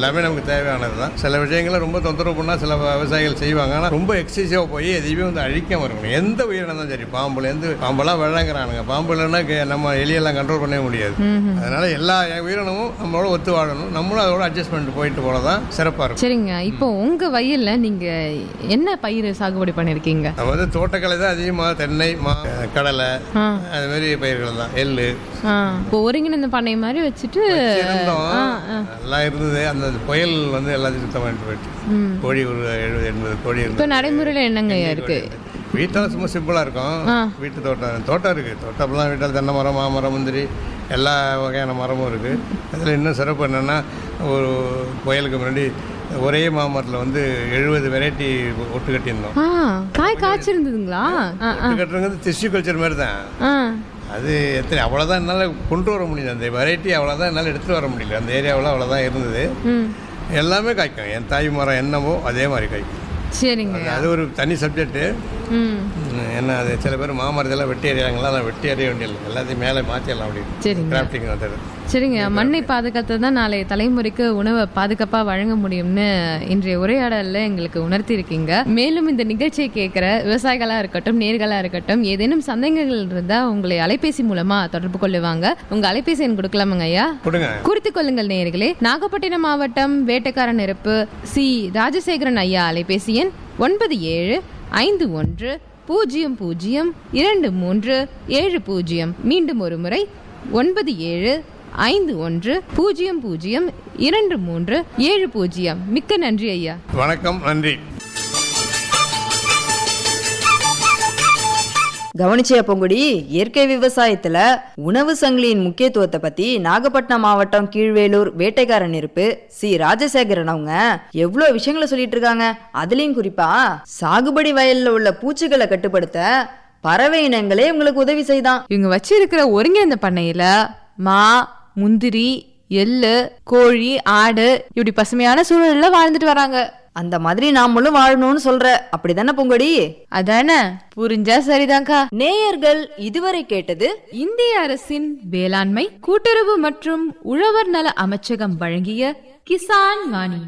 எல்லாமே நமக்கு தேவையானது தான் சில விஷயங்களை ரொம்ப தொந்தரவு பண்ணால் சில விவசாயிகள் செய்வாங்க ஆனால் ரொம்ப எக்ஸசிவாக போய் எதையுமே வந்து அழிக்காம இருக்கணும் எந்த உயிரினம் தான் சரி பாம்புல எந்த பாம்பெல்லாம் வெள்ளங்கிறானுங்க பாம்பு இல்லைன்னா கே- நம்ம எலியெல்லாம் கண்ட்ரோல் பண்ணவே முடியாது அதனால எல்லா உயிரினமும் நம்மளோட ஒத்து வாழணும் நம்மளும் அதோட அட்ஜஸ்ட் பண்ணிட்டு போயிட்டு போல தான் சிறப்பாக இருக்கும் சரிங்க இப்போ உங்க வயல்ல நீங்க என்ன பயிர் சாகுபடி பண்ணிருக்கீங்க நம்ம வந்து தோட்டக்கலை தான் அதிகமாக தென்னை மா கடலை ஆ. அது மாதிரி பயிர்கள் தான் எள்ளு ஆ, இப்போ ஒருங்கிணைந்த பண்ணை மாதிரி வச்சுட்டு இருந்தோம் ஆ, ஆ. நல்லா இருந்தது அந்த புயல் வந்து எல்லாத்தையும் சுத்தம் பண்ணிட்டு போயிடுச்சு ம். கோழி ஒரு எழுபது எண்பது கோழி இப்போ இருந்தது நடைமுறையில என்னங்க இருக்கு வீட்டால் சும்மா சிம்பிளாக இருக்கும் ஆ. வீட்டு தோட்டம் தோட்டம் இருக்குது தோட்டம்லாம் வீட்டில் தென்னை மரம் மாமரம் முந்திரி எல்லா வகையான மரமும் இருக்குது அதில் இன்னும் சிறப்பு என்னென்னா ஒரு புயலுக்கு முன்னாடி ஒரே மாமரத்தில் வந்து எழுபது வெரைட்டி ஒட்டு கட்டியிருந்தோம் ஆ காய் காய்ச்சிருந்ததுங்களா ஆ, ஆ, ஒட்டு கட்டுறது டிஷ்யூ கல்ச்சர் மாதிரி தான் ஆ. அது எத்தனை அவ்வளோதான் என்னால் கொண்டு வர முடியல அந்த வெரைட்டி அவ்வளோதான் என்னால் எடுத்துகிட்டு வர முடியல அந்த ஏரியாவில் அவ்வளோதான் இருந்தது ம் எல்லாமே காய்க்கும் என் தாய் மரம் என்னவோ அதே மாதிரி காய்க்கும் சரிங்க அது ஒரு தனி சப்ஜெக்ட்டு ம் என்ன அது சில பேர் மாமரத்தெல்லாம் வெட்டி எறியாங்களா அதை வெட்டி எறிய வேண்டியது எல்லாத்தையும் மேலே மாற்றிடலாம் அப்படி சரிங்க கிராஃப்டிங் மெத்தட் சரிங்க மண்ணை பாதுகாத்து தான் நாளைய தலைமுறைக்கு உணவை பாதுகாப்பாக வழங்க முடியும்னு இன்றைய உரையாடலில் எங்களுக்கு உணர்த்தி இருக்கீங்க மேலும் இந்த நிகழ்ச்சியை கேட்குற விவசாயிகளாக இருக்கட்டும் நேர்களாக இருக்கட்டும் ஏதேனும் சந்தேகங்கள் இருந்தால் உங்களை அலைபேசி மூலமாக தொடர்பு கொள்ளுவாங்க உங்கள் அலைபேசி எண் கொடுக்கலாமாங்க ஐயா கொடுங்க குறித்துக் கொள்ளுங்கள் நேயர்களே நாகப்பட்டினம் மாவட்டம் வேட்டக்காரன் நெருப்பு சி ராஜசேகரன் ஐயா அலைபேசி எண் ஒன்பது ஏழு ஐந்து ஒன்று பூஜ்ஜியம் பூஜ்ஜியம் இரண்டு மூன்று ஏழு பூஜ்ஜியம் மீண்டும் ஒரு முறை ஒன்பது ஏழு ஐந்து ஒன்று பூஜ்ஜியம் பூஜ்ஜியம் இரண்டு மூன்று ஏழு பூஜ்ஜியம் மிக்க நன்றி ஐயா வணக்கம் நன்றி கவனிச்சியா பொங்குடி இயற்கை விவசாயத்துல உணவு சங்கிலியின் முக்கியத்துவத்தை பத்தி நாகப்பட்டினம் மாவட்டம் கீழ்வேலூர் வேட்டைக்காரன் இருப்பு சி ராஜசேகரன் அவங்க எவ்வளவு விஷயங்களை சொல்லிட்டு இருக்காங்க அதுலயும் குறிப்பா சாகுபடி வயல்ல உள்ள பூச்சிகளை கட்டுப்படுத்த பறவை இனங்களே உங்களுக்கு உதவி செய்தான் இவங்க வச்சிருக்கிற ஒருங்கிணைந்த பண்ணையில மா முந்திரி எள்ளு கோழி ஆடு இப்படி பசுமையான சூழல்ல வாழ்ந்துட்டு வராங்க அந்த மாதிரி நாமளும் வாழணும்னு சொல்ற அப்படிதானே பொங்கடி அதானே புரிஞ்சா சரிதான்க்கா நேயர்கள் இதுவரை கேட்டது இந்திய அரசின் வேளாண்மை கூட்டுறவு மற்றும் உழவர் நல அமைச்சகம் வழங்கிய கிசான் வாணி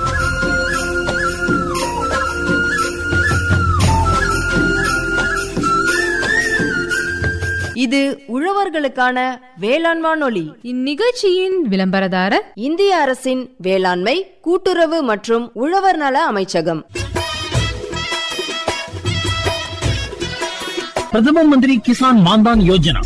இது உழவர்களுக்கான வேளாண் வானொலி இந்நிகழ்ச்சியின் விளம்பரதாரர் இந்திய அரசின் வேளாண்மை கூட்டுறவு மற்றும் உழவர் நல அமைச்சகம் பிரதம மந்திரி கிசான் மான்தான் யோஜனா